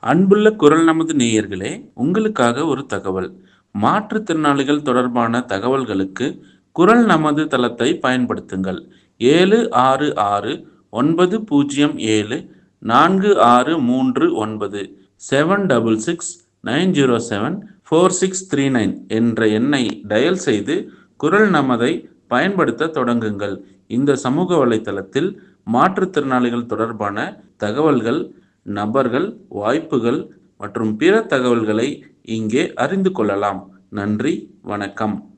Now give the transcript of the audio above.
அன்புள்ள குரல் நமது நேயர்களே உங்களுக்காக ஒரு தகவல் மாற்றுத்திறனாளிகள் தொடர்பான தகவல்களுக்கு குரல் நமது தளத்தை பயன்படுத்துங்கள் ஏழு ஆறு ஆறு ஒன்பது பூஜ்ஜியம் ஏழு நான்கு ஆறு மூன்று ஒன்பது seven double six nine zero seven four six three nine என்ற எண்ணை டயல் செய்து குரல் நமதை பயன்படுத்த தொடங்குங்கள் இந்த சமூக வலைத்தளத்தில் மாற்றுத்திறனாளிகள் தொடர்பான தகவல்கள் நபர்கள் வாய்ப்புகள் மற்றும் பிற தகவல்களை இங்கே அறிந்து கொள்ளலாம் நன்றி வணக்கம்